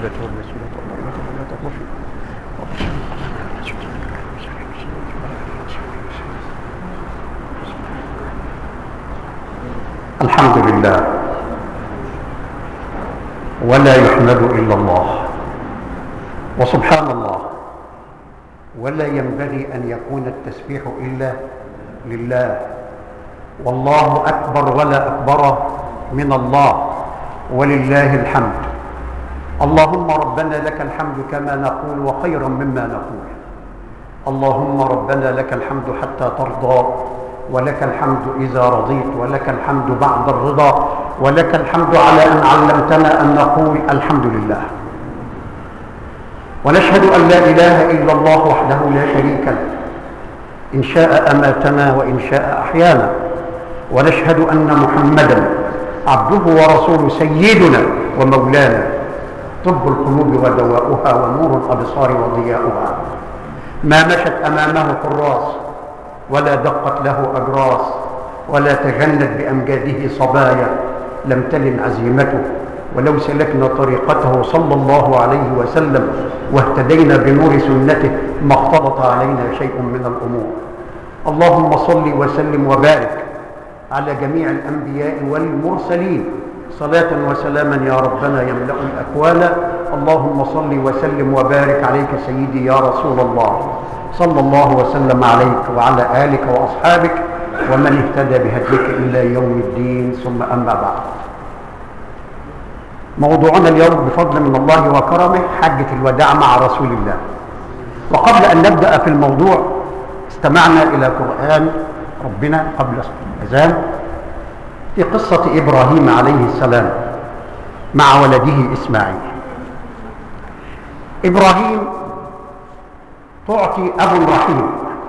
العزة والمسؤولية والمرأة ولا تغفر الحمد لله ولا يحمد إلا الله وسبحان الله ولا ينبغي أن يكون التسبيح إلا لله والله أكبر ولا أكبر من الله ولله الحمد اللهم ربنا لك الحمد كما نقول وخيرا مما نقول اللهم ربنا لك الحمد حتى ترضى ولك الحمد إذا رضيت ولك الحمد بعد الرضا ولك الحمد على أن علمتنا أن نقول الحمد لله ونشهد أن لا إله إلا الله وحده لا شريك له إن شاء أماتنا وإن شاء أحيانا ونشهد أن محمدا عبده ورسوله سيدنا ومولانا طب القلوب ودواؤها ونور الأبصار وضياؤها ما مشت أمامه حراس ولا دقت له أجراس ولا تجنت بأمجاده صبايا لم تلن عزيمته ولو سلكنا طريقته صلى الله عليه وسلم واهتدينا بنور سنته ما اختلط علينا شيء من الأمور اللهم صل وسلم وبارك على جميع الأنبياء والمرسلين صلاة وسلاما يا ربنا يملأ الأكوان اللهم صل وسلم وبارك عليك سيدي يا رسول الله صلى الله وسلم عليك وعلى آلك وأصحابك ومن اهتدى بهديك إلى يوم الدين ثم أما بعد موضوعنا اليوم بفضل من الله وكرمه حجة الوداع مع رسول الله وقبل أن نبدأ في الموضوع استمعنا إلى قرآن ربنا قبل الأذان في قصة إبراهيم عليه السلام مع ولده إسماعيل إبراهيم تعطي أب رحيم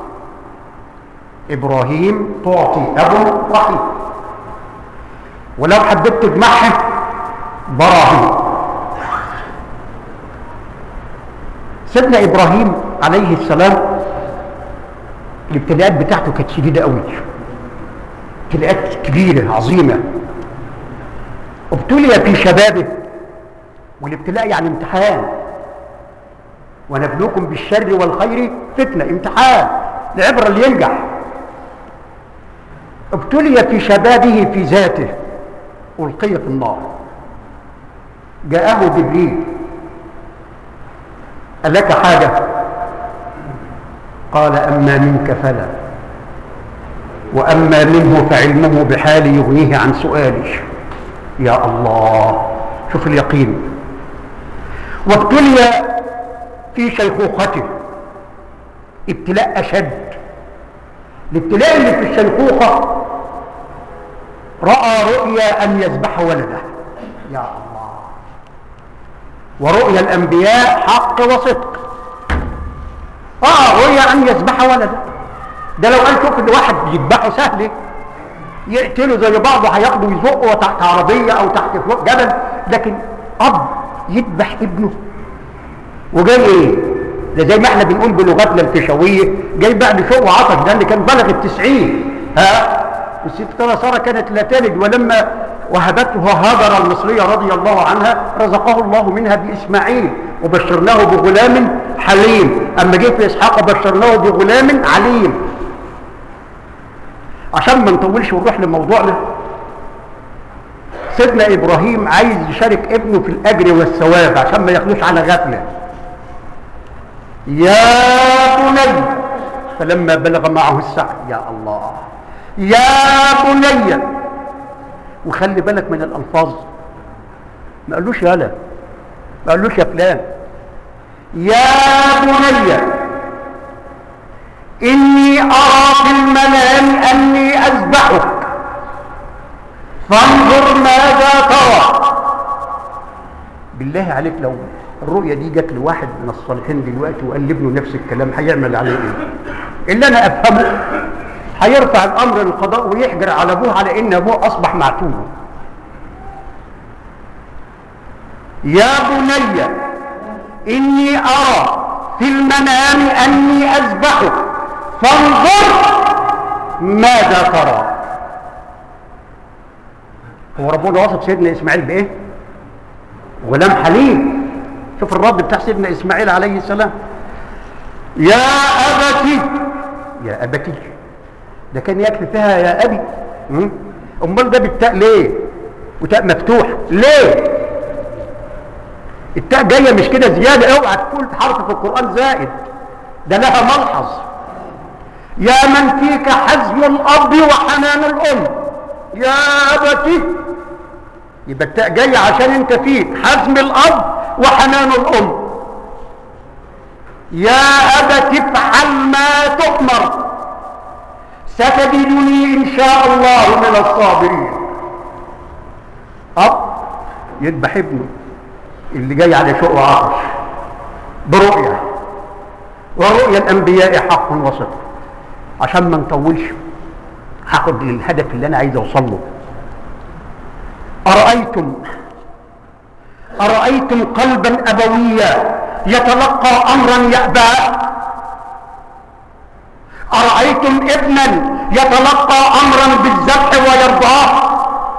إبراهيم تعطي أب رحيم ولو حبيت تجمعها براهين سيدنا إبراهيم عليه السلام الابتلاءات بتاعته كانت شديدة قوي ابتلاءات كبيرة عظيمة ابتلي في شبابه والابتلاء يعني امتحان ونبلوكم بالشر والخير فتنة امتحان العبرة اللي ينجح ابتلي في شبابه في ذاته ألقي في النار جاءه جبريل ألك حاجة قال أما منك فلا وأما منه فعلمه بحالي يغنيه عن سؤالي يا الله شوف اليقين وابتلي في شيخوخته ابتلاء أشد الابتلاء اللي في الشيخوخة رأى رؤيا أن يذبح ولده يا الله ورؤيا الأنبياء حق وصدق رأى رؤيا أن يذبح ولده ده لو قال شوف الواحد يذبحه سهل يقتله زي بعضه هياخده ويزقه تحت عربية أو تحت فوق جبل لكن أب يذبح ابنه وجاي ايه ده زي ما احنا بنقول بلغتنا الفيشاويه جاي بعد شوق وعطش ده اللي كان بلغ التسعين ها والستة سارة كانت لا تلد ولما وهبته هاجر المصرية رضي الله عنها رزقه الله منها بإسماعيل وبشرناه بغلام حليم أما جه في إسحاق بشرناه بغلام عليم عشان ما نطولش ونروح لموضوعنا سيدنا إبراهيم عايز يشارك ابنه في الأجر والثواب عشان ما ياخدوش على غفلة يا بني فلما بلغ معه السعي يا الله يا بني وخلي بالك من الألفاظ ما قالوش يالا ما قالوش يا فلان يا بني إني أرى في المنام أني أذبحك فانظر ماذا ترى بالله عليك لو الرؤية دي جت لواحد من الصالحين دلوقتي وقال لابنه نفس الكلام هيعمل عليه ايه اللي انا افهمه هيرفع الامر للقضاء ويحجر على ابوه على ان ابوه اصبح معتوه يا بني اني ارى في المنام اني اذبحك فانظر ماذا ترى هو ربنا وصف سيدنا اسماعيل بايه غلام حليم شوف الرد بتاع سيدنا اسماعيل عليه السلام يا ابتي يا ابتي ده كان يكفي فيها يا ابي م? امال ده بالتاء ليه وتاء مفتوح ليه التاء جايه مش كده زياده اوعى تقول حرف في القران زائد ده لها ملحظ يا من فيك حزم الاب وحنان الام يا ابتي يبقى التاء جايه عشان انت فيك حزم الاب وحنان الام يا ابت افعل ما تؤمر ستجدني ان شاء الله من الصابرين اب يذبح ابنه اللي جاي على شوق وعطش برؤية ورؤيا الأنبياء حق وصدق عشان ما نطولش هاخد للهدف اللي أنا عايز أوصل له أرأيتم أرأيتم قلبا أبويا يتلقى أمرا يأبى أرأيتم ابنا يتلقى أمرا بالذبح ويرضاه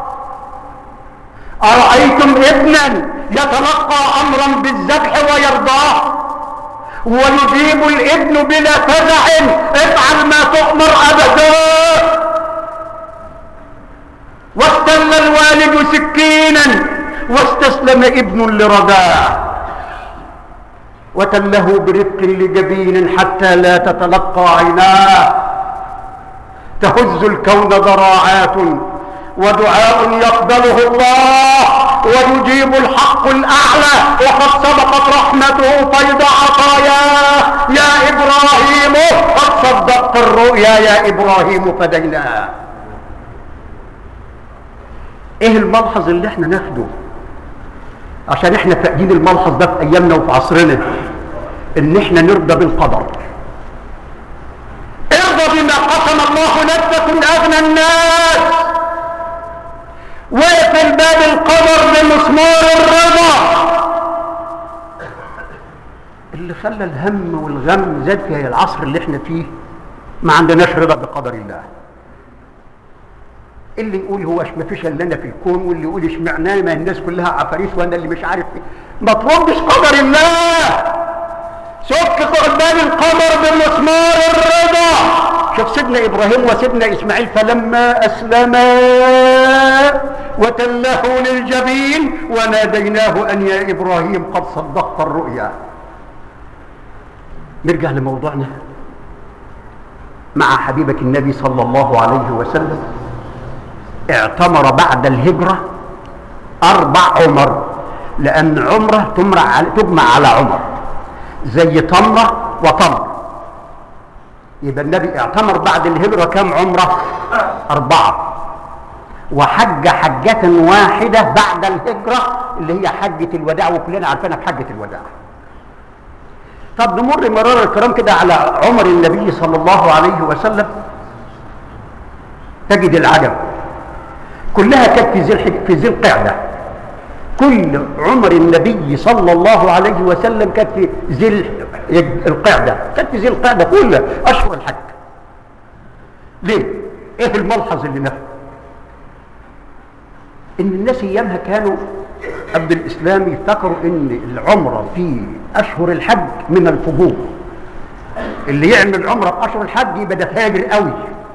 أرأيتم ابنا يتلقى أمرا بالذبح ويرضاه ويجيب الابن بلا فزع افعل ما تؤمر أبدا واستل الوالد سكينا واستسلم ابن لرداه وتله برفق لجبين حتى لا تتلقى عيناه تهز الكون ضراعات ودعاء يقبله الله ويجيب الحق الأعلى وقد سبقت رحمته فيض عطاياه يا إبراهيم قد صدقت الرؤيا يا إبراهيم فديناه ايه الملحظ اللي احنا ناخده عشان احنا فاقدين الملحظ ده في ايامنا وفي عصرنا ان احنا نرضى بالقدر ارضى بما قسم الله لك تكن اغنى الناس واقفل باب القدر بمسمار الرضا اللي خلى الهم والغم زاد في العصر اللي احنا فيه ما عندناش رضا بقدر الله اللي يقول هو ما فيش الا انا في الكون واللي يقول اشمعنى ما الناس كلها عفاريت وانا اللي مش عارف ايه ما تردش قدر الله سك باب القمر بمسمار الرضا شوف سيدنا ابراهيم وسيدنا اسماعيل فلما اسلما وتله للجبين وناديناه ان يا ابراهيم قد صدقت الرؤيا نرجع لموضوعنا مع حبيبة النبي صلى الله عليه وسلم اعتمر بعد الهجرة أربع عمر لأن عمرة تمرع على تجمع على عمر زي تمرة وتمر يبقى النبي اعتمر بعد الهجرة كم عمرة أربعة وحج حجة واحدة بعد الهجرة اللي هي حجة الوداع وكلنا عارفينها بحجة الوداع طب نمر مرار الكرام كده على عمر النبي صلى الله عليه وسلم تجد العجب كلها كانت في ذي في ذي القعده كل عمر النبي صلى الله عليه وسلم كانت في ذي القعده كانت في ذي القعده كلها اشهر الحج ليه ايه الملحظ اللي نفسه ان الناس ايامها كانوا قبل الاسلام يفتكروا ان العمره في اشهر الحج من الفجور اللي يعمل عمره في اشهر الحج يبقى ده فاجر قوي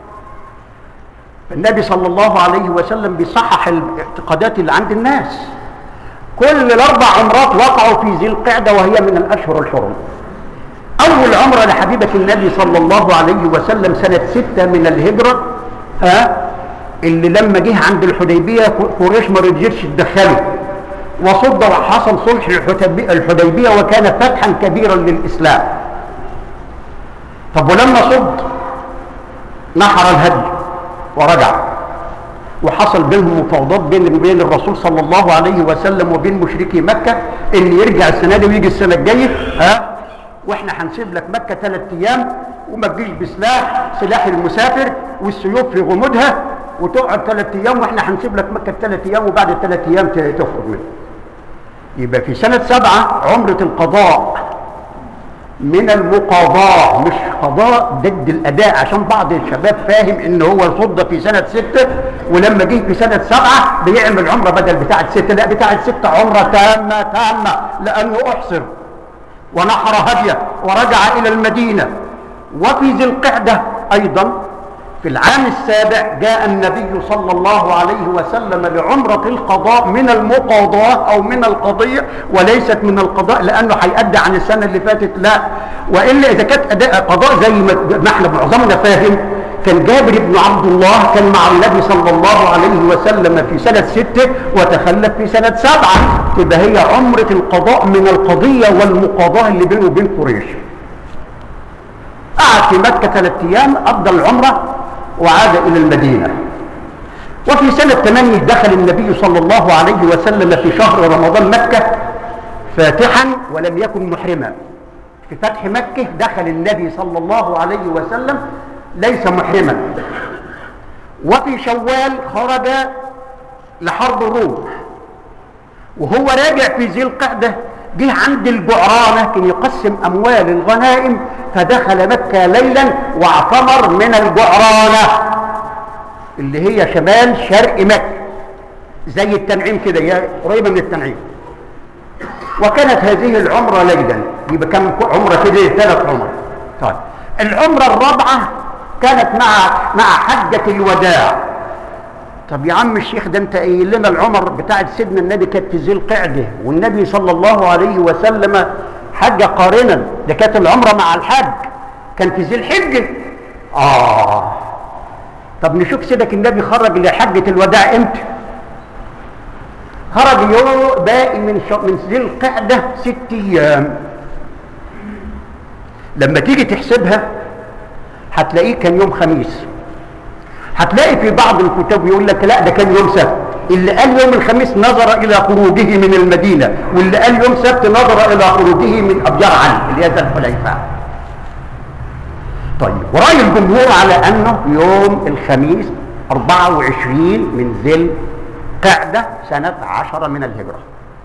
النبي صلى الله عليه وسلم بيصحح الاعتقادات اللي عند الناس كل الاربع عمرات وقعوا في ذي القعده وهي من الاشهر الحرم اول عمره لحبيبه النبي صلى الله عليه وسلم سنه سته من الهجره ها اللي لما جه عند الحديبيه قريش ما رضيتش تدخله وصد وحصل صلح الحديبيه وكان فتحا كبيرا للاسلام طب ولما صد نحر الهدي ورجع وحصل بينهم مفاوضات بين وبين الرسول صلى الله عليه وسلم وبين مشركي مكه ان يرجع السنه دي ويجي السنه الجايه ها واحنا هنسيب لك مكه ثلاث ايام وما تجيش بسلاح سلاح المسافر والسيوف في غمودها وتقعد ثلاث ايام واحنا هنسيب لك مكه ثلاث ايام وبعد الثلاث ايام تخرج منها يبقى في سنه سبعه عمره القضاء من المقاضاة مش قضاء ضد الأداء عشان بعض الشباب فاهم إن هو صد في سنة ستة ولما جه في سنة سبعة بيعمل عمرة بدل بتاعة ستة لا بتاعة ستة عمرة تامة تامة لأنه أحصر ونحر هديه ورجع إلى المدينة وفي ذي القعدة أيضا في العام السابع جاء النبي صلى الله عليه وسلم لعمرة القضاء من المقاضاة أو من القضية وليست من القضاء لأنه هيأدي عن السنة اللي فاتت لا وإلا إذا كانت أداء قضاء زي ما احنا معظمنا فاهم كان جابر بن عبد الله كان مع النبي صلى الله عليه وسلم في سنة ستة وتخلف في سنة سبعة تبقى هي عمرة القضاء من القضية والمقاضاة اللي بينه وبين قريش قعد في مكة ثلاثة أيام أفضل العمرة وعاد إلى المدينة وفي سنة 8 دخل النبي صلى الله عليه وسلم في شهر رمضان مكة فاتحا ولم يكن محرما في فتح مكة دخل النبي صلى الله عليه وسلم ليس محرما وفي شوال خرج لحرب الروم وهو راجع في ذي القعدة جه عند الجعرانة كان يقسم أموال الغنائم فدخل مكة ليلا واعتمر من الجعرانة اللي هي شمال شرق مكة زي التنعيم كده هي قريبة من التنعيم وكانت هذه العمرة ليلا يبقى كم عمرة كده ثلاث عمر طيب العمرة الرابعة كانت مع مع حجة الوداع طب يا عم الشيخ ده انت قايل لنا العمر بتاعت سيدنا النبي كانت في ذي القعده والنبي صلى الله عليه وسلم حج قارنا ده كانت العمره مع الحج كان في ذي الحجه اه طب نشوف سيدك النبي خرج لحجه الوداع امتى خرج يوم باقي من شو من ذي القعده ست ايام لما تيجي تحسبها هتلاقيه كان يوم خميس هتلاقي في بعض الكتاب يقول لك لا ده كان يوم سبت اللي قال يوم الخميس نظر الى خروجه من المدينه واللي قال يوم سبت نظر الى خروجه من ابيار علي اللي هي ذات الحليفه طيب وراي الجمهور على انه يوم الخميس 24 من ذي القعده سنه 10 من الهجره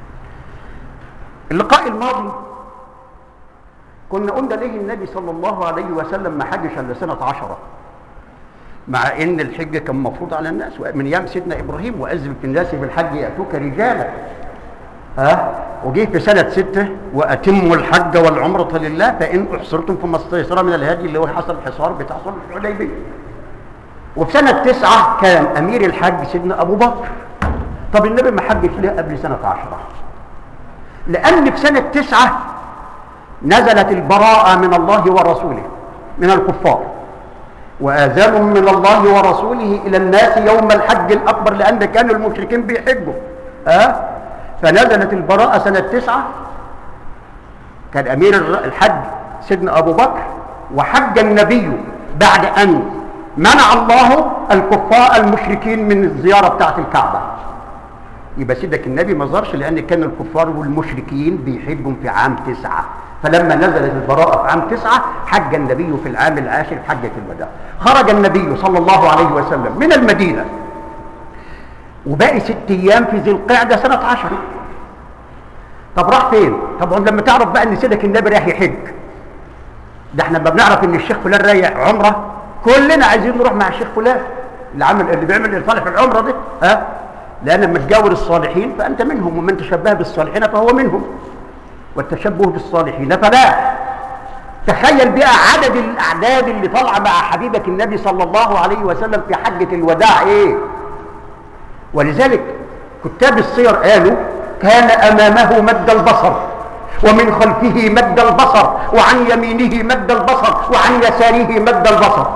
اللقاء الماضي كنا قلنا ليه النبي صلى الله عليه وسلم ما حجش الا سنه 10 مع ان الحج كان مفروض على الناس من ايام سيدنا ابراهيم واذن في الناس بالحج ياتوك رجالا ها وجه في سنه سته واتموا الحج والعمره لله فان احصرتم فما استيسر من الهدي اللي هو حصل الحصار بتاع صلح الحديبيه وفي سنه تسعه كان امير الحج سيدنا ابو بكر طب النبي ما حجش ليه قبل سنه عشره لان في سنه تسعه نزلت البراءه من الله ورسوله من الكفار وآذان من الله ورسوله إلى الناس يوم الحج الأكبر لأن كان المشركين بيحجوا أه؟ فنزلت البراءة سنة تسعة كان أمير الحج سيدنا أبو بكر وحج النبي بعد أن منع الله الكفار المشركين من الزيارة بتاعة الكعبة يبقى سيدك النبي ما زارش لأن كان الكفار والمشركين بيحجوا في عام تسعة فلما نزلت البراءة في عام تسعة حج النبي في العام العاشر في حجة الوداع خرج النبي صلى الله عليه وسلم من المدينة وباقي ست أيام في ذي القعدة سنة عشر طب راح فين؟ طبعا لما تعرف بقى ان سيدك النبي رايح يحج ده احنا لما بنعرف ان الشيخ فلان رايح عمره كلنا عايزين نروح مع الشيخ فلان اللي عامل اللي بيعمل الصالح في العمره دي ها لان لما تجاور الصالحين فانت منهم ومن تشبه بالصالحين فهو منهم والتشبه بالصالحين فلا تخيل بقى عدد الاعداد اللي طالعه مع حبيبك النبي صلى الله عليه وسلم في حجه الوداع ايه ولذلك كتاب السير قالوا كان امامه مد البصر ومن خلفه مد البصر وعن يمينه مد البصر وعن يساره مد البصر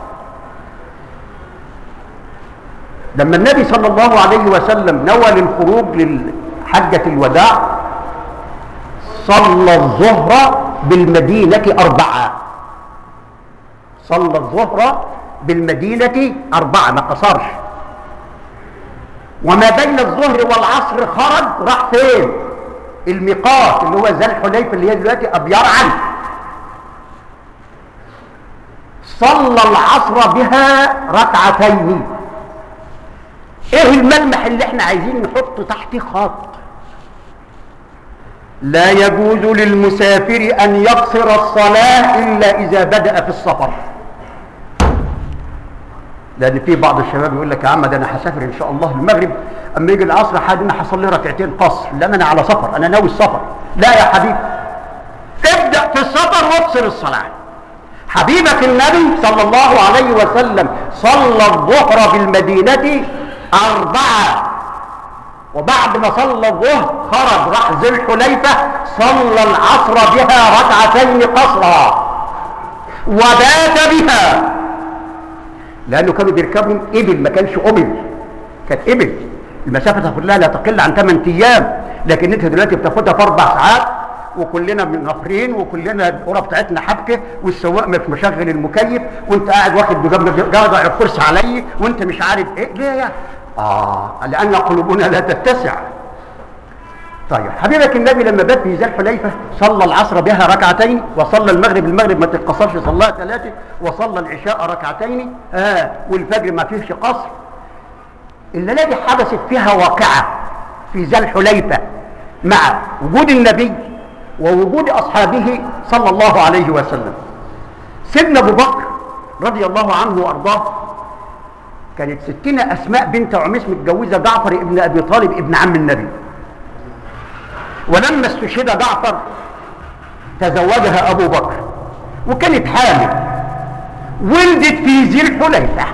لما النبي صلى الله عليه وسلم نوى للخروج لحجة الوداع صلى الظهر بالمدينة أربعة صلى الظهر بالمدينة أربعة ما قصرش وما بين الظهر والعصر خرج راح فين الميقات اللي هو ذا الحليفة اللي هي دلوقتي أبيار عنه صلى العصر بها ركعتين ايه الملمح اللي احنا عايزين نحط تحته خط لا يجوز للمسافر أن يقصر الصلاة إلا إذا بدأ في السفر لأن في بعض الشباب يقول لك يا عم ده أنا هسافر إن شاء الله المغرب أما يجي العصر حد أنا هصلي ركعتين قصر لأن أنا على سفر أنا ناوي السفر لا يا حبيبي ابدأ في السفر واقصر الصلاة حبيبك النبي صلى الله عليه وسلم صلى الظهر بالمدينة أربعة وبعد ما صلى الظهر خرج راح ذي الحليفة صلى العصر بها ركعتين قصرا وبات بها لأنه كانوا بيركبوا إبل ما كانش أبل كانت إبل المسافة كلها لا تقل عن 8 أيام لكن أنت دلوقتي بتاخدها في أربع ساعات وكلنا منافرين وكلنا القرى بتاعتنا حبكه والسواق مش مشغل المكيف وانت قاعد واخد بجنب جاضع الكرسي علي وانت مش عارف ايه ليه يا اه لان قلوبنا لا تتسع طيب حبيبك النبي لما بات في ذي الحليفه صلى العصر بها ركعتين وصلى المغرب المغرب ما تتقصرش صلاها ثلاثه وصلى العشاء ركعتين اه والفجر ما فيهش قصر الليله دي حدثت فيها واقعه في ذي الحليفه مع وجود النبي ووجود اصحابه صلى الله عليه وسلم سيدنا ابو بكر رضي الله عنه وارضاه كانت ستنا اسماء بنت عميس متجوزه جعفر ابن ابي طالب ابن عم النبي ولما استشهد جعفر تزوجها ابو بكر وكانت حامل ولدت في ذي الحليفه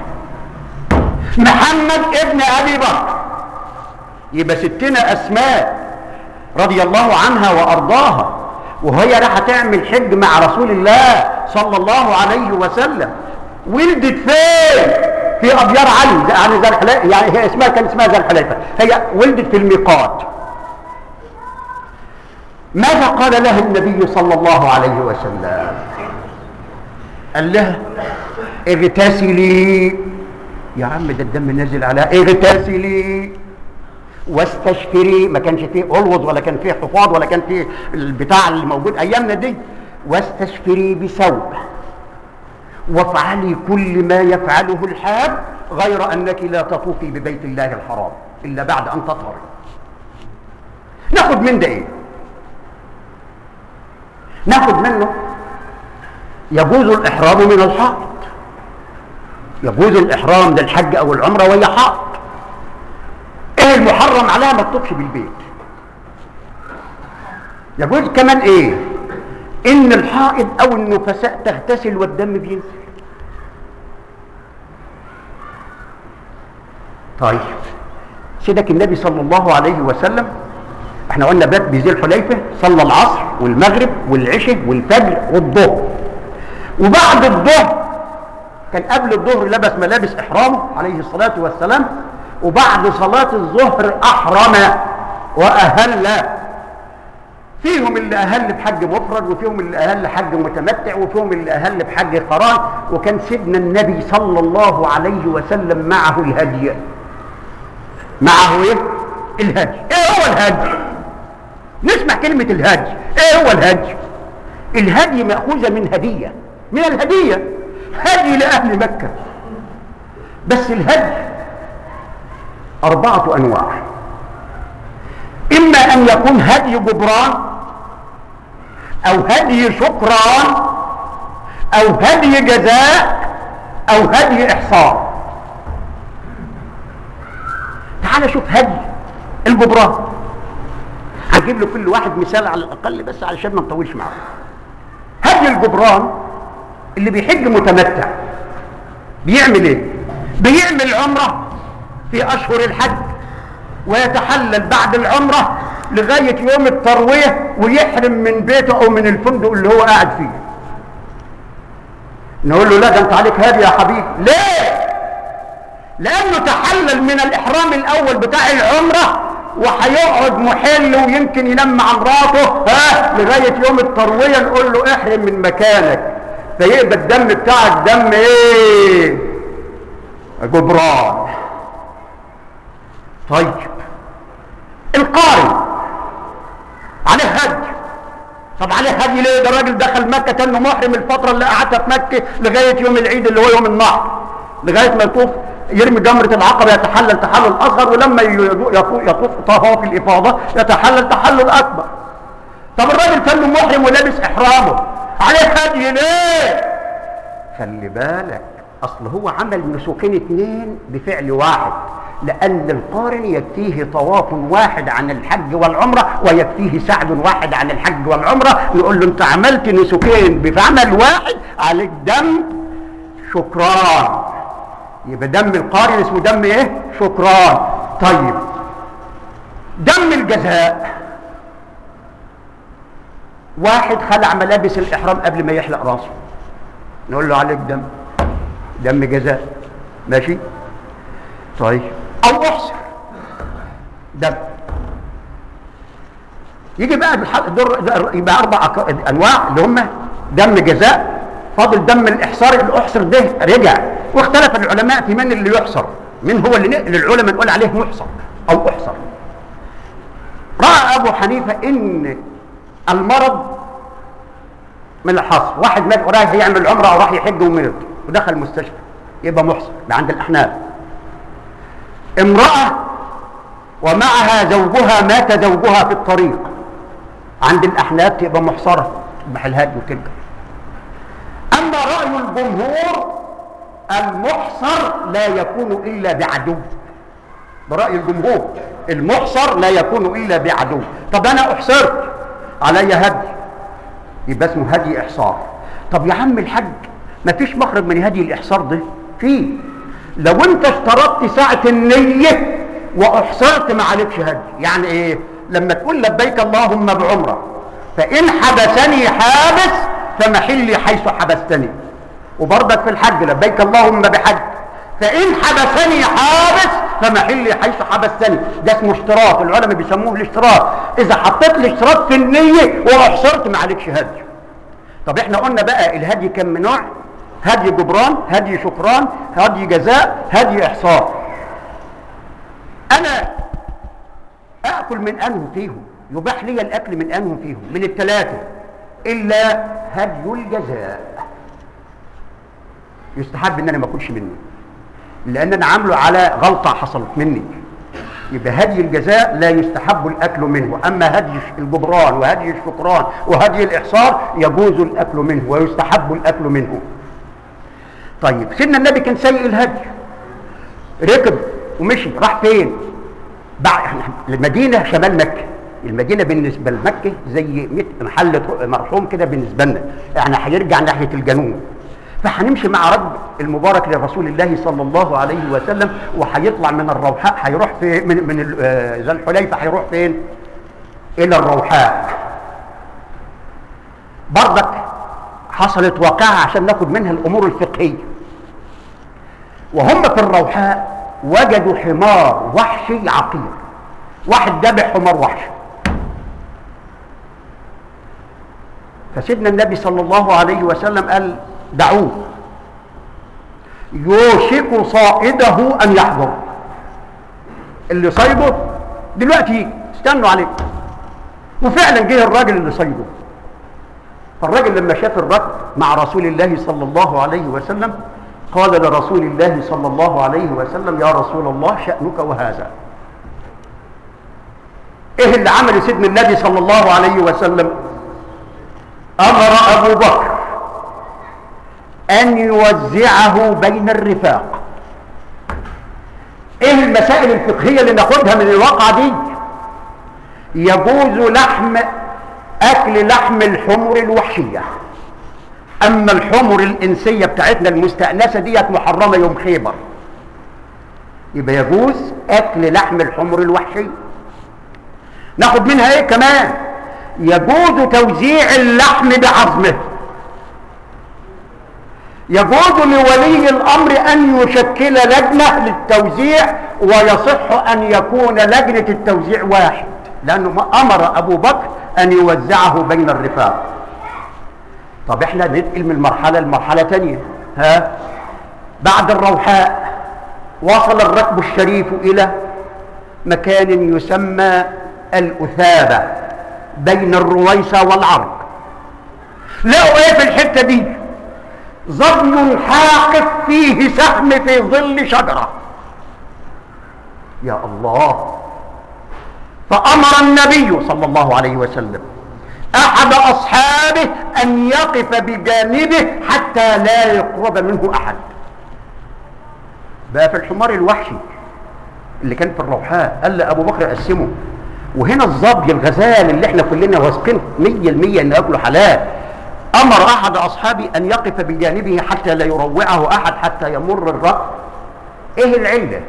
محمد ابن ابي بكر يبقى ستنا اسماء رضي الله عنها وارضاها وهي راح تعمل حج مع رسول الله صلى الله عليه وسلم ولدت فين في ابيار علي يعني ذا الحليفه يعني هي اسمها كان اسمها ذا الحليفه هي ولدت في الميقات ماذا قال لها النبي صلى الله عليه وسلم قال لها اغتسلي يا عم ده الدم نازل عليها اغتسلي واستشفري ما كانش فيه علوض ولا كان فيه حفاظ ولا كان فيه البتاع اللي موجود ايامنا دي واستشفري بثوب وافعلي كل ما يفعله الحاج غير انك لا تطوفي ببيت الله الحرام الا بعد ان تطهري ناخد من ده ايه ناخد منه يجوز الاحرام من الحائط يجوز الاحرام للحج او العمره وهي حائط ايه المحرم عليها ما تطوفش بالبيت يجوز كمان ايه ان الحائض او النفساء تغتسل والدم بينزل طيب سيدك النبي صلى الله عليه وسلم احنا قلنا بات بذي الحليفه صلى العصر والمغرب والعشاء والفجر والظهر وبعد الظهر كان قبل الظهر لبس ملابس احرامه عليه الصلاه والسلام وبعد صلاه الظهر احرم واهل فيهم اللي اهل بحج مفرد وفيهم اللي اهل حج متمتع وفيهم اللي اهل بحج قران وكان سيدنا النبي صلى الله عليه وسلم معه الهدي معه ايه الهدي ايه هو الهدي نسمع كلمة الهدي ايه هو الهدي الهدي مأخوذة من هدية من الهدية هدي لأهل مكة بس الهدي أربعة أنواع إما أن يكون هدي جبران أو هدي شكران أو هدي جزاء أو هدي إحصان تعال شوف هدي الجبران هجيب له كل واحد مثال على الأقل بس علشان ما نطولش معاه هدي الجبران اللي بيحج متمتع بيعمل ايه بيعمل عمره في اشهر الحج ويتحلل بعد العمرة لغاية يوم التروية ويحرم من بيته أو من الفندق اللي هو قاعد فيه نقول له لا ده انت عليك هادي يا حبيبي ليه لأنه تحلل من الإحرام الأول بتاع العمرة وهيقعد محل ويمكن ينام مع مراته ها لغاية يوم التروية نقول له احرم من مكانك فيبقى الدم بتاعك دم ايه جبران طيب القارن عليه هدي طب عليه هدي ليه ده الراجل دخل مكه كانه محرم الفتره اللي قعدها في مكه لغايه يوم العيد اللي هو يوم النحر لغايه ما يطوف يرمي جمره العقبه يتحلل تحلل اصغر ولما يطوف يطوف طواف الافاضه يتحلل تحلل اكبر طب الراجل كان محرم ولابس احرامه عليه هدي ليه خلي بالك اصل هو عمل نسوكين اتنين بفعل واحد لان القارن يكفيه طواف واحد عن الحج والعمره ويكفيه سعد واحد عن الحج والعمره يقول له انت عملت نسوكين بعمل واحد عليك دم شكران يبقى دم القارن اسمه دم ايه شكران طيب دم الجزاء واحد خلع ملابس الاحرام قبل ما يحلق راسه نقول له عليك دم دم جزاء ماشي طيب او احسر دم يجي بقى بالحق دور يبقى اربع أك- انواع اللي هم دم جزاء فاضل دم الاحصار اللي احصر ده رجع واختلف العلماء في من اللي يحصر من هو اللي اللي العلماء نقول عليه محصر او احصر راى ابو حنيفه ان المرض من الحصر واحد مات ورايح يعمل عمره او راح يحج ومرض ودخل المستشفى يبقى محصر ده عند الاحناف امراه ومعها زوجها مات زوجها في الطريق عند الاحناف تبقى محصره تذبح الهدي وترجع اما راي الجمهور المحصر لا يكون الا بعدو براي الجمهور المحصر لا يكون الا بعدو طب انا احصرت علي هدي يبقى اسمه هدي احصار طب يا عم الحاج ما فيش مخرج من هدي الاحصار ده فيه لو انت اشترطت ساعه النيه واحصرت ما عليكش هدي يعني ايه لما تقول لبيك اللهم بعمره فان حبسني حابس فمحلي حيث حبستني وبرضك في الحج لبيك اللهم بحج فان حبسني حابس فمحلي حيث حبستني ده اسمه اشتراط العلماء بيسموه الاشتراط اذا حطيت الاشتراط في النيه واحصرت ما عليكش هدي طب احنا قلنا بقى الهدي كم نوع هدي جبران هدي شكران هدي جزاء هدي احصار انا اكل من انه فيهم يباح لي الاكل من انه فيهم من الثلاثه الا هدي الجزاء يستحب ان انا ما اكلش منه لان انا عامله على غلطه حصلت مني يبقى هدي الجزاء لا يستحب الاكل منه اما هدي الجبران وهدي الشكران وهدي الاحصار يجوز الاكل منه ويستحب الاكل منه طيب سيدنا النبي كان سيء الهدي ركب ومشي راح فين بعد المدينه شمال مكه المدينه بالنسبه لمكه زي محل مرحوم كده بالنسبه لنا يعني هيرجع ناحيه الجنوب فهنمشي مع رب المبارك لرسول الله صلى الله عليه وسلم وهيطلع من الروحاء هيروح في من من ذا الحليفه هيروح فين؟ الى الروحاء برضك حصلت واقعه عشان ناخد منها الامور الفقهيه وهم في الروحاء وجدوا حمار وحشي عقير واحد ذبح حمار وحشي فسيدنا النبي صلى الله عليه وسلم قال دعوه يوشك صائده ان يحضر اللي صيده دلوقتي يجي استنوا عليه وفعلا جه الراجل اللي صيده فالراجل لما شاف الركب مع رسول الله صلى الله عليه وسلم قال لرسول الله صلى الله عليه وسلم يا رسول الله شأنك وهذا ايه اللي عمل سيدنا النبي صلى الله عليه وسلم امر ابو بكر ان يوزعه بين الرفاق ايه المسائل الفقهيه اللي ناخدها من الواقعه دي يجوز لحم اكل لحم الحمر الوحشيه اما الحمر الانسيه بتاعتنا المستانسه ديت محرمه يوم خيبر يبقى يجوز اكل لحم الحمر الوحشيه ناخد منها ايه كمان يجوز توزيع اللحم بعظمه يجوز لولي الامر ان يشكل لجنه للتوزيع ويصح ان يكون لجنه التوزيع واحد لانه امر ابو بكر ان يوزعه بين الرفاق طب احنا ننقل من مرحله لمرحله ثانيه ها بعد الروحاء وصل الركب الشريف الى مكان يسمى الاثابه بين الرويسه والعرق لقوا ايه في الحته دي ظبي حاقف فيه سهم في ظل شجره يا الله فامر النبي صلى الله عليه وسلم احد اصحابه ان يقف بجانبه حتى لا يقرب منه احد بقى في الحمار الوحشي اللي كان في الروحاء قال لابو بكر قسمه وهنا الظبي الغزال اللي احنا كلنا واثقين 100% ان ياكله حلال امر احد اصحابي ان يقف بجانبه حتى لا يروعه احد حتى يمر الرأي ايه العله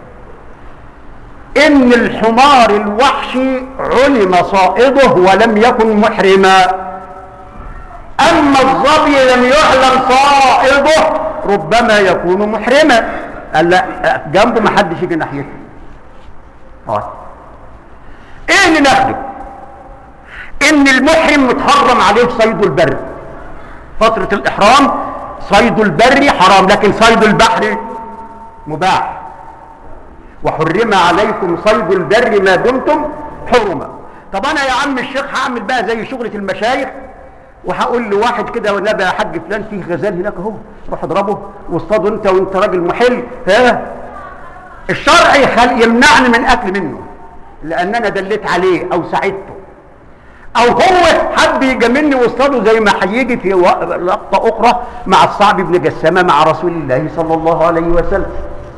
ان الحمار الوحشي علم صائده ولم يكن محرما اما الظبي لم يعلم صائده ربما يكون محرما قال لا جنبه ما حدش يجي ناحيته اه ايه اللي ناخده ان المحرم متحرم عليه صيد البر فترة الاحرام صيد البر حرام لكن صيد البحر مباح وحرم عليكم صيد البر ما دمتم حرما طب انا يا عم الشيخ هعمل بقى زي شغلة المشايخ وهقول لواحد كده والنبي يا حاج فلان فيه غزال هناك اهو روح اضربه واصطاده انت وانت راجل محل ها الشرع يخل يمنعني من اكل منه لان انا دليت عليه او ساعدته او هو حب يجاملني واصطاده زي ما هيجي في لقطه اخرى مع الصعب بن جسامه مع رسول الله صلى الله عليه وسلم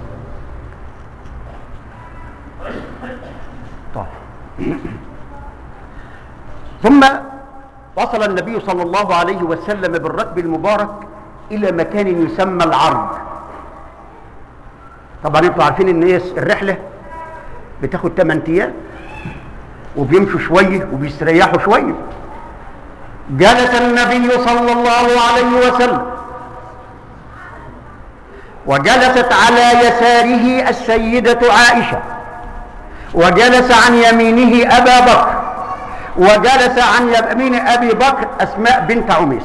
طيب ثم وصل النبي صلى الله عليه وسلم بالركب المبارك الى مكان يسمى العرض طبعا انتوا عارفين ان هي الرحله بتاخد 8 ايام وبيمشوا شويه وبيستريحوا شويه جلس النبي صلى الله عليه وسلم وجلست على يساره السيده عائشه وجلس عن يمينه ابا بكر وجلس عن يمين ابي بكر اسماء بنت عميس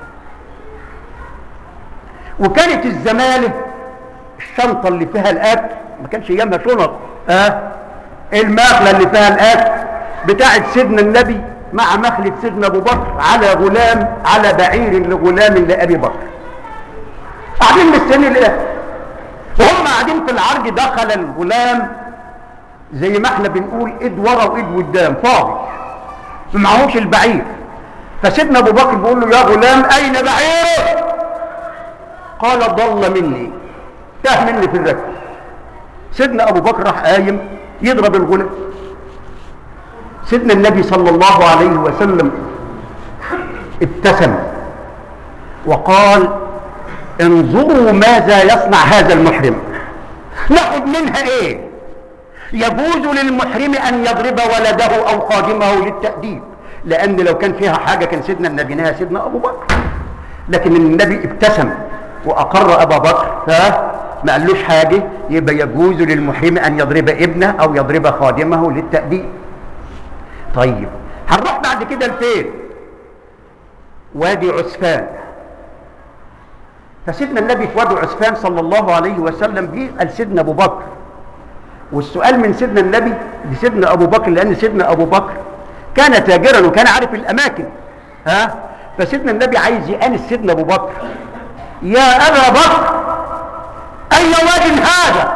وكانت الزماله الشنطه اللي فيها الاكل ما كانش ايامها شنط اه المخله اللي فيها الاكل بتاعت سيدنا النبي مع مخلة سيدنا ابو بكر على غلام على بعير لغلام لابي بكر قاعدين مستنيين الاكل وهم قاعدين في العرج دخل الغلام زي ما احنا بنقول ايد ورا وايد قدام فاضي ما معهوش البعير فسيدنا ابو بكر بيقول له يا غلام اين بعيرك قال ضل مني تاه مني في الركب سيدنا ابو بكر راح قايم يضرب الغلام سيدنا النبي صلى الله عليه وسلم ابتسم وقال انظروا ماذا يصنع هذا المحرم ناخد منها ايه يجوز للمحرم ان يضرب ولده او خادمه للتأديب لان لو كان فيها حاجه كان سيدنا النبي نهى سيدنا ابو بكر لكن النبي ابتسم واقر ابا بكر فما قالوش حاجه يبقى يجوز للمحرم ان يضرب ابنه او يضرب خادمه للتأديب طيب هنروح بعد كده لفين وادي عسفان فسيدنا النبي في وادي عسفان صلى الله عليه وسلم بيسال سيدنا ابو بكر والسؤال من سيدنا النبي لسيدنا ابو بكر لان سيدنا ابو بكر كان تاجرا وكان عارف الاماكن ها فسيدنا النبي عايز يانس سيدنا ابو بكر يا ابا بكر اي واد هذا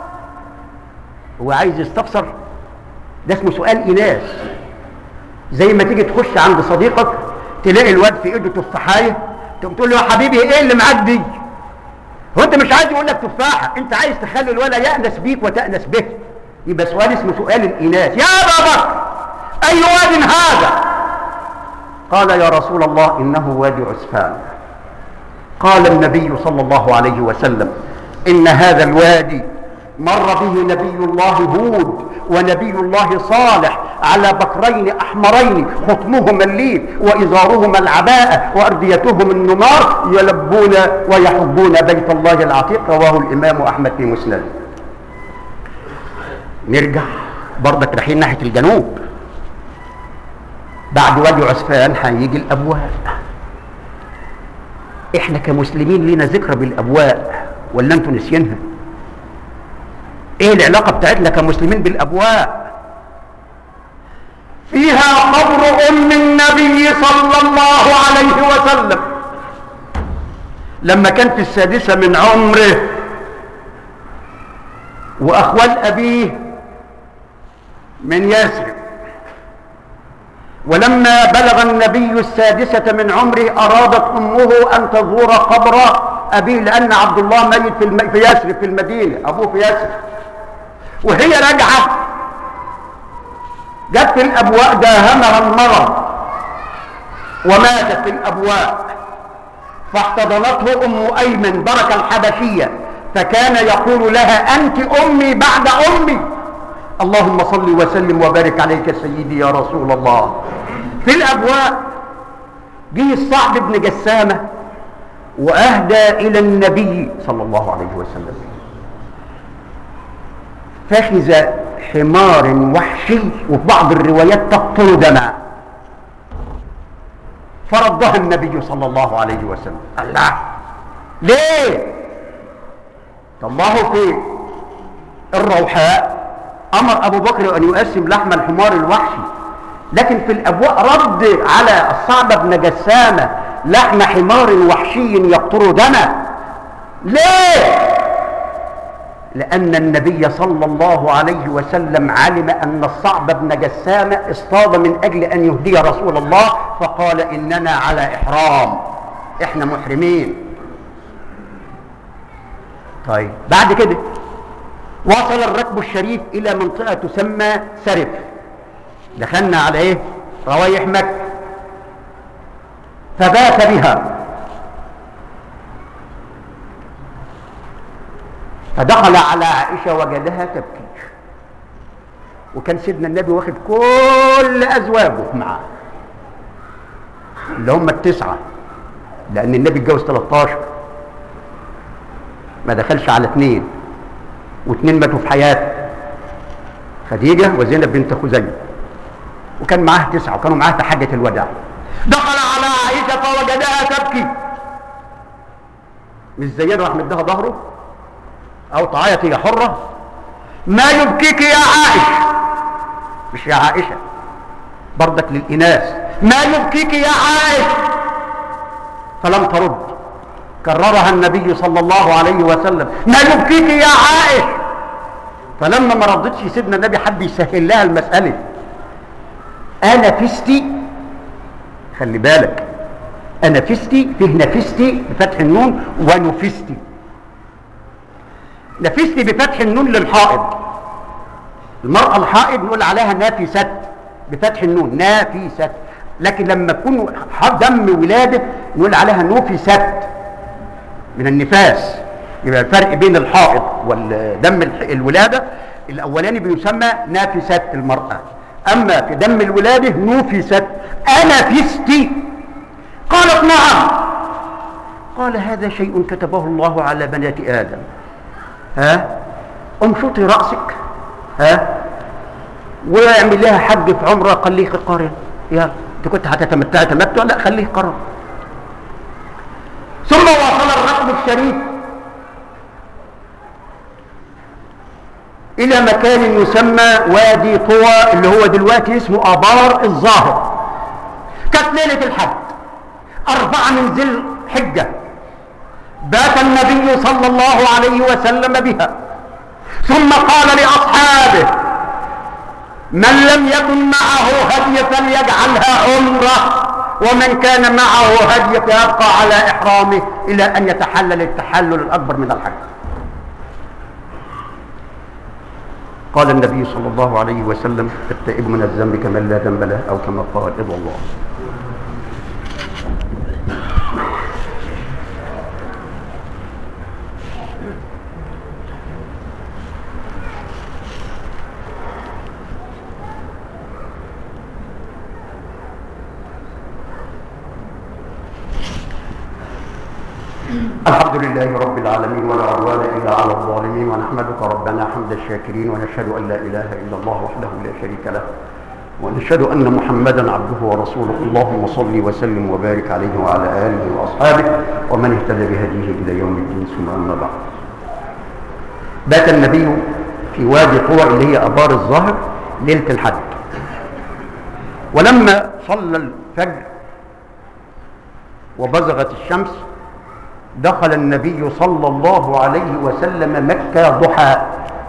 هو عايز يستفسر ده اسمه سؤال اناث زي ما تيجي تخش عند صديقك تلاقي الواد في ايده تفاحيه تقوم تقول له يا حبيبي ايه اللي معاك دي هو انت مش عايز يقول لك تفاحه انت عايز تخلي الولد يأنس بيك وتأنس به يبقى سؤال اسمه سؤال الاناث يا ابا بكر اي واد هذا قال يا رسول الله انه وادي عسفان قال النبي صلى الله عليه وسلم ان هذا الوادي مر به نبي الله هود ونبي الله صالح على بكرين احمرين خطمهما الليل وازارهما العباءه وارديتهم النمار يلبون ويحبون بيت الله العتيق رواه الامام احمد في مسند نرجع برضك رايحين ناحيه الجنوب بعد وادي عسفان هيجي الابواء احنا كمسلمين لينا ذكرى بالابواء ولا انتوا نسينها ايه العلاقه بتاعتنا كمسلمين بالابواء فيها قبر ام النبي صلى الله عليه وسلم لما كان في السادسه من عمره واخوال ابيه من يثرب ولما بلغ النبي السادسة من عمره أرادت أمه أن تزور قبر أبيه لأن عبد الله ميت في, الم... في يثرب في المدينة أبوه في يثرب وهي راجعة جت في الأبواء داهمها المرض وماتت في الأبواء فاحتضنته أم أيمن بركة الحبشية فكان يقول لها أنت أمي بعد أمي اللهم صل وسلم وبارك عليك سيدي يا رسول الله في الأبواء جه الصعب بن جسامة وأهدى إلى النبي صلى الله عليه وسلم فخذ حمار وحشي وفي بعض الروايات تقطر دماء فردها النبي صلى الله عليه وسلم الله ليه الله في الروحاء امر ابو بكر ان يقسم لحم الحمار الوحشي لكن في الابواء رد على الصعب بن جسامه لحم حمار وحشي يقطر دما ليه لأن النبي صلى الله عليه وسلم علم أن الصعب بن جسامة اصطاد من أجل أن يهدي رسول الله فقال إننا على إحرام إحنا محرمين طيب بعد كده وصل الركب الشريف إلى منطقة تسمى سرف دخلنا على إيه روايح مكة فبات بها فدخل على عائشة وجدها تبكي وكان سيدنا النبي واخد كل أزواجه معاه اللي هم التسعة لأن النبي اتجوز 13 ما دخلش على اثنين واثنين ماتوا في حياته خديجة وزينب بنت خزيمة وكان معاه تسعة وكانوا معاه في حجة الوداع دخل على عائشة فوجدها تبكي مش زينا راح مدها ظهره او تعيط هي حرة ما يبكيك يا عائشة مش يا عائشة برضك للإناث ما يبكيك يا عائشة فلم ترد كررها النبي صلى الله عليه وسلم ما يبكيك يا عائشة فلما ما ردتش سيدنا النبي حب يسهل لها المسألة أنا فستي خلي بالك أنا فستي فيه نفستي بفتح النون ونفستي نفستي بفتح النون للحائض المرأة الحائض نقول عليها نافست بفتح النون نافست لكن لما تكون دم ولادة نقول عليها نفست من النفاس يبقى الفرق بين الحائض والدم الولادة الأولاني بيسمى نافست المرأة أما في دم الولادة نفست أنا فستي قالت نعم قال هذا شيء كتبه الله على بنات آدم ها امشطي رأسك ها واعمل لها حج في عمره خليه قارن يلا انت كنت هتتمتعي تمتع لا خليه قرن ثم وصل الركب الشريف الى مكان يسمى وادي طوى اللي هو دلوقتي اسمه ابار الظاهر كانت ليله الحج اربعه من ذي الحجه بات النبي صلى الله عليه وسلم بها ثم قال لاصحابه من لم يكن معه هدي فليجعلها عمره ومن كان معه هدي فيبقى على احرامه الى ان يتحلل التحلل الاكبر من الحج قال النبي صلى الله عليه وسلم التائب من الذنب كمن لا ذنب له او كما قال رضا الله الحمد لله رب العالمين ولا عدوان الا على الظالمين ونحمدك ربنا حمد الشاكرين ونشهد ان لا اله الا الله وحده لا شريك له ونشهد ان محمدا عبده ورسوله اللهم صل وسلم وبارك عليه وعلى اله واصحابه ومن اهتدى بهديه الى يوم الدين ثم اما بعد بات النبي في وادي طوى اللي هي ابار الظهر ليله الحج ولما صلى الفجر وبزغت الشمس دخل النبي صلى الله عليه وسلم مكة ضحى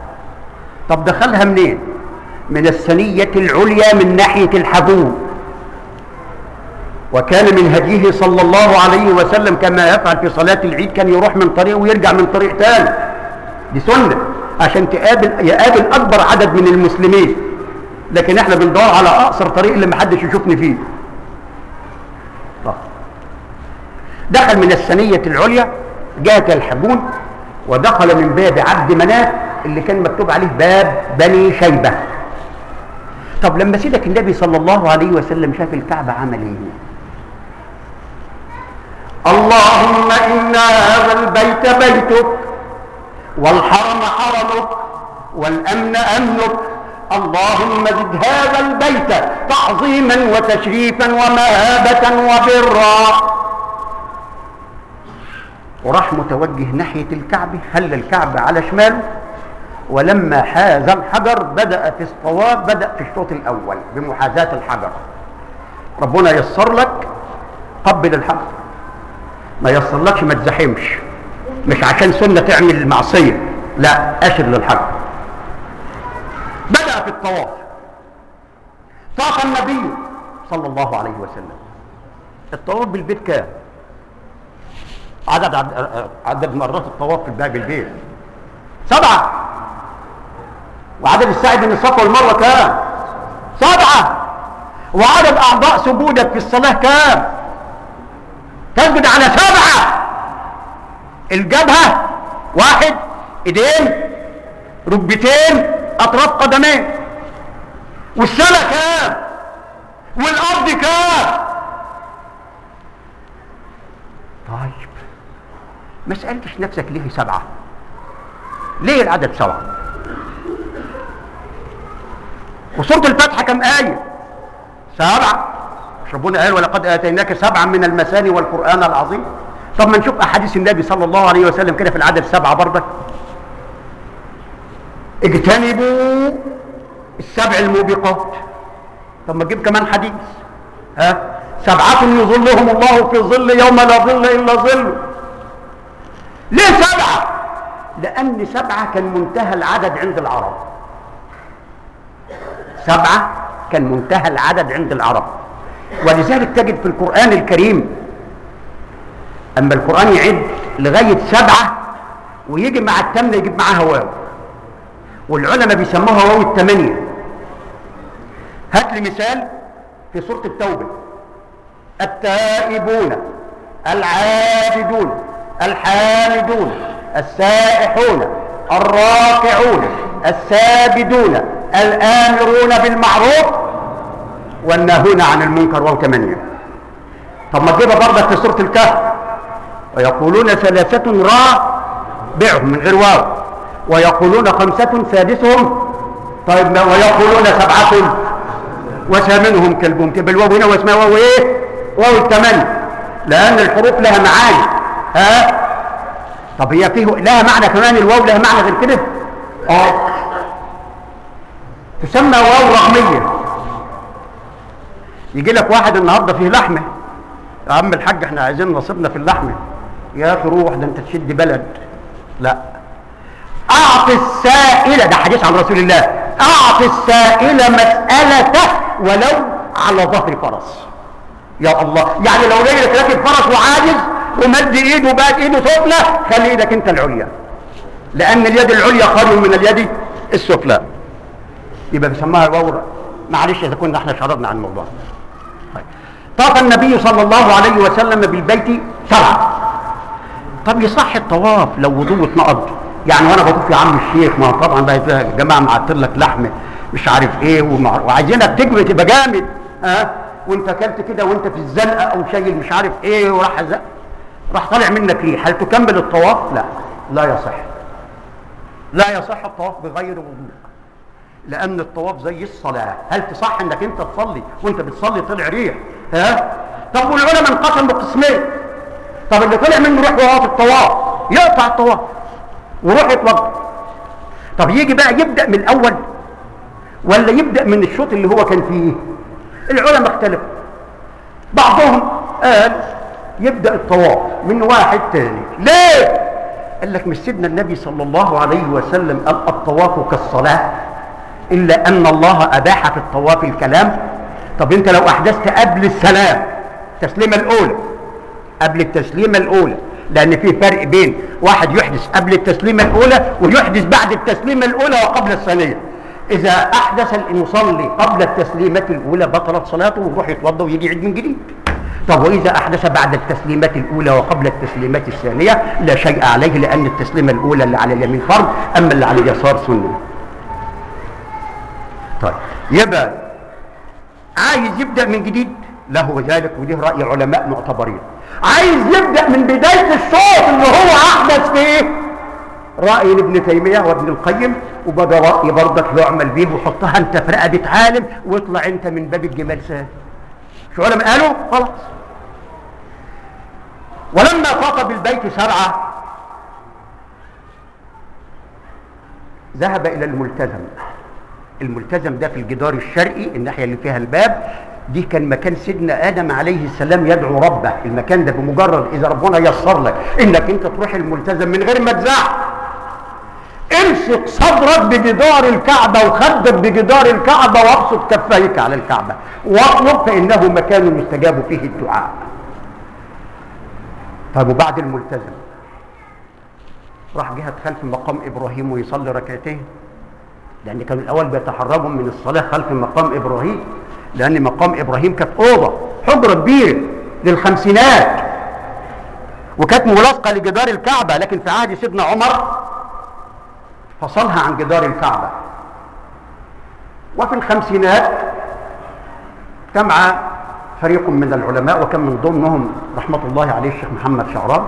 طب دخلها منين من الثنية العليا من ناحية الحبوب وكان من هديه صلى الله عليه وسلم كما يفعل في صلاة العيد كان يروح من طريق ويرجع من طريق تاني دي سنة عشان تقابل يقابل أكبر عدد من المسلمين لكن احنا بندور على أقصر طريق اللي محدش يشوفني فيه طب. دخل من الثنية العليا جهة الحبون ودخل من باب عبد مناف اللي كان مكتوب عليه باب بني شيبة طب لما سيدك النبي صلى الله عليه وسلم شاف الكعبة عمل ايه اللهم إن هذا البيت بيتك والحرم حرمك والأمن أمنك اللهم زد هذا البيت تعظيما وتشريفا ومهابة وبرا وراح متوجه ناحية الكعبة هل الكعبة على شماله ولما حاز الحجر بدأ في الطواف بدأ في الشوط الأول بمحاذاة الحجر ربنا يسر لك قبل الحجر ما يصلكش ما تزحمش مش عشان سنة تعمل المعصية لا أشر للحجر بدأ في الطواف طاف النبي صلى الله عليه وسلم الطواف بالبيت كام عدد عدد مرات الطواف في باب البيت سبعة وعدد السعي بين الصفا والمروة كام سبعة وعدد أعضاء سجودك في الصلاة كام تسجد على سبعة الجبهة واحد ايدين ركبتين اطراف قدمين والسنة كام والارض كام طيب ما سألتش نفسك ليه سبعة ليه العدد سبعة وسورة الفاتحة كم آية سبعة مش ربنا قال ولقد آتيناك سبعا من المثاني والقرآن العظيم طب ما نشوف أحاديث النبي صلى الله عليه وسلم كده في العدد سبعة برضك اجتنبوا السبع الموبقات طب ما تجيب كمان حديث ها سبعة يظلهم الله في ظل يوم لا ظل إلا ظل ليه سبعة لأن سبعة كان منتهى العدد عند العرب سبعة كان منتهى العدد عند العرب ولذلك تجد في القرآن الكريم أما القرآن يعد لغاية سبعة ويجي مع التمنة يجيب معاها واو والعلماء بيسموها واو التمانية هات لي مثال في سورة التوبة التائبون العابدون الحامدون السائحون الراكعون الساجدون الآمرون بالمعروف والناهون عن المنكر وهو ثمانية طب ما تجيبها برضك في سورة الكهف ويقولون ثلاثة رابعهم من غير واو ويقولون خمسة سادسهم طيب ويقولون سبعة وثامنهم كلبهم تبقى الواو هنا واسمها واو ايه؟ واو الثمانية لأن الحروف لها معاني ها؟ طب هي فيه لها معنى كمان الواو لها معنى غير كده؟ اه تسمى واو رقمية يجي لك واحد النهارده فيه لحمة يا عم الحاج احنا عايزين نصيبنا في اللحمة يا اخي روح ده انت تشد بلد لا اعطي السائل ده حديث عن رسول الله اعطي السائل مسألته ولو على ظهر فرس يا الله يعني لو رجلك راكب فرس وعاجز ومد ايده وبقت ايده سفلى خلي ايدك انت العليا لان اليد العليا خير من اليد السفلى يبقى بيسموها الواو معلش اذا كنا احنا شربنا عن الموضوع طيب. طاف النبي صلى الله عليه وسلم بالبيت سبعه طب يصح الطواف لو وضوء اتنقض يعني وانا بطوف يا عم الشيخ ما طبعا بقى يا جماعه معطل لك لحمه مش عارف ايه ومع... وعايزينك تجري تبقى جامد ها أه؟ وانت اكلت كده وانت في الزنقه او شايل مش عارف ايه وراح زق راح طالع منك ريح هل تكمل الطواف؟ لا لا يصح لا يصح الطواف بغير وضوء لان الطواف زي الصلاه هل تصح انك انت تصلي وانت بتصلي طلع ريح ها طب والعلماء انقسموا قسمين طب اللي طلع منه روح وهو في الطواف يقطع الطواف وروح يتوضا طب يجي بقى يبدا من الاول ولا يبدا من الشوط اللي هو كان فيه العلماء اختلفوا بعضهم قال يبدا الطواف من واحد تاني ليه قال لك مش سيدنا النبي صلى الله عليه وسلم قال الطواف كالصلاه الا ان الله اباح في الطواف الكلام طب انت لو احدثت قبل السلام التسليمه الاولى قبل التسليمه الاولى لان في فرق بين واحد يحدث قبل التسليمه الاولى ويحدث بعد التسليمه الاولى وقبل الثانيه اذا احدث المصلي قبل التسليمه الاولى بطلت صلاته ويروح يتوضا ويجي يعيد من جديد طب واذا احدث بعد التسليمه الاولى وقبل التسليمه الثانيه لا شيء عليه لان التسليمه الاولى اللي على اليمين فرض اما اللي على اليسار سنه طيب يبقى عايز يبدا من جديد له ذلك ودي راي علماء معتبرين عايز يبدا من بدايه الصوت اللي هو احدث فيه راي ابن تيميه وابن القيم وبدا راي برضك يعمل به وحطها انت في رقبه عالم واطلع انت من باب الجمال سهل شو علماء قالوا خلاص ولما فاق بالبيت سرعه ذهب الى الملتزم الملتزم ده في الجدار الشرقي الناحيه اللي فيها الباب دي كان مكان سيدنا ادم عليه السلام يدعو ربه المكان ده بمجرد اذا ربنا يسر لك انك انت تروح الملتزم من غير ما تزعق امسك صدرك بجدار الكعبة وخدك بجدار الكعبة وابسط كفيك على الكعبة واطلب فإنه مكان يستجاب فيه الدعاء طيب وبعد الملتزم راح جهة خلف مقام إبراهيم ويصلي ركعتين لأن كانوا الأول بيتحرجوا من الصلاة خلف مقام إبراهيم لأن مقام إبراهيم كانت أوضة حجرة كبيرة للخمسينات وكانت ملاصقة لجدار الكعبة لكن في عهد سيدنا عمر فصلها عن جدار الكعبة وفي الخمسينات جمع فريق من العلماء وكان من ضمنهم رحمة الله عليه الشيخ محمد شعران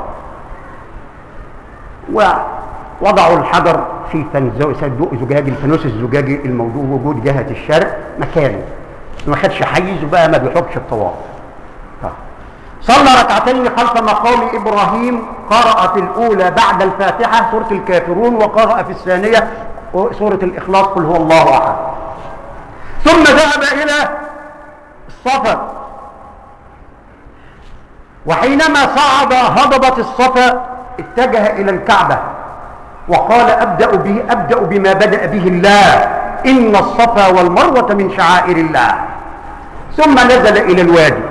ووضعوا الحجر في صندوق زجاجي الفانوس الزجاجي الموجود وجود جهة الشرق مكانه ما خدش حيز وبقى ما بيحبش الطواف صلى ركعتين خلف مقام ابراهيم قرأ في الاولى بعد الفاتحه سوره الكافرون وقرأ في الثانيه سوره الاخلاص قل هو الله احد ثم ذهب الى الصفا وحينما صعد هضبه الصفا اتجه الى الكعبه وقال ابدا به ابدا بما بدا به الله ان الصفا والمروه من شعائر الله ثم نزل الى الوادي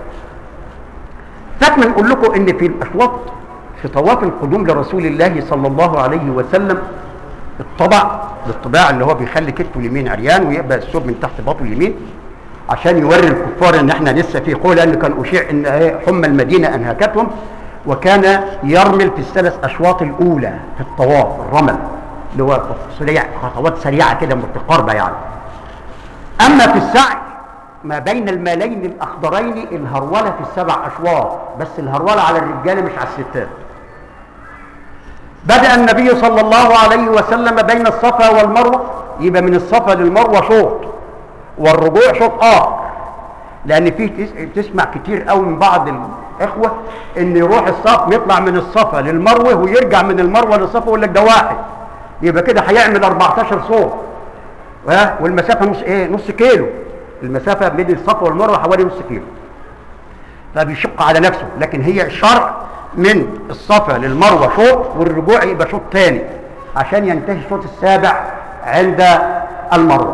فاتنا نقول لكم ان في الاشواط في طواف القدوم لرسول الله صلى الله عليه وسلم الطبع الطباع اللي هو بيخلي كتفه اليمين عريان ويبقى الثوب من تحت باطه اليمين عشان يوري الكفار ان احنا لسه في قول ان كان اشيع ان حمى المدينه انهكتهم وكان يرمل في الثلاث اشواط الاولى في الطواف الرمل اللي هو سريع خطوات سريعه كده متقاربه يعني اما في السعي ما بين المالين الاخضرين الهروله في السبع اشواط بس الهروله على الرجال مش على الستات بدا النبي صلى الله عليه وسلم بين الصفا والمروه يبقى من الصفا للمروه شوط والرجوع شوط اخر لان في تسمع كتير قوي من بعض الاخوه ان يروح الصف يطلع من الصفا للمروه ويرجع من المروه للصفا يقول لك ده واحد يبقى كده هيعمل 14 صوت والمسافه نص ايه نص كيلو المسافة بين الصفا والمروة حوالي نص كيلو فبيشق على نفسه لكن هي الشرع من الصفا للمروة شوط والرجوع يبقى شوط تاني عشان ينتهي الشوط السابع عند المروة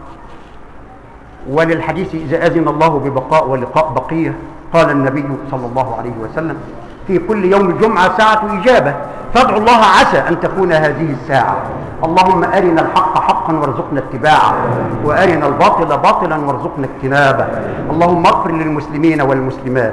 وللحديث إذا أذن الله ببقاء ولقاء بقية قال النبي صلى الله عليه وسلم في كل يوم جمعة ساعة إجابة فادعوا الله عسى أن تكون هذه الساعة اللهم أرنا الحق حقا وارزقنا اتباعه وأرنا الباطل باطلا وارزقنا اجتنابه اللهم اغفر للمسلمين والمسلمات